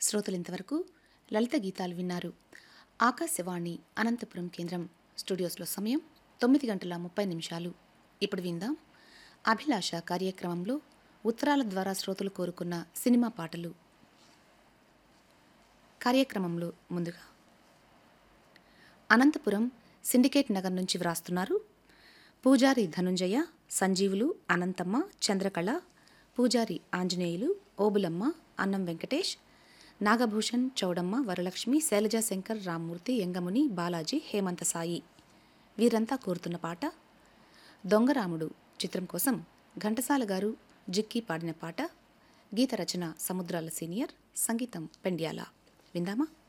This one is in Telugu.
శ్రోతలు ఇంతవరకు లలిత గీతాలు విన్నారు ఆకాశవాణి అనంతపురం కేంద్రం స్టూడియోస్లో సమయం తొమ్మిది గంటల ముప్పై నిమిషాలు ఇప్పుడు విందాం అభిలాష కార్యక్రమంలో ఉత్తరాల ద్వారా శ్రోతలు కోరుకున్న సినిమా పాటలు కార్యక్రమంలో ముందుగా అనంతపురం సిండికేట్ నగర్ నుంచి వ్రాస్తున్నారు పూజారి ధనుంజయ సంజీవులు అనంతమ్మ చంద్రకళ పూజారి ఆంజనేయులు ఓబులమ్మ అన్నం వెంకటేష్ నాగభూషణ్ చౌడమ్మ వరలక్ష్మి శైలజ శంకర్ రామ్మూర్తి యంగముని బాలాజీ హేమంత సాయి వీరంతా కోరుతున్న పాట దొంగరాముడు చిత్రం కోసం ఘంటసాల గారు జిక్కి పాడిన పాట గీత రచన సముద్రాల సీనియర్ సంగీతం పెండ్యాల విందామా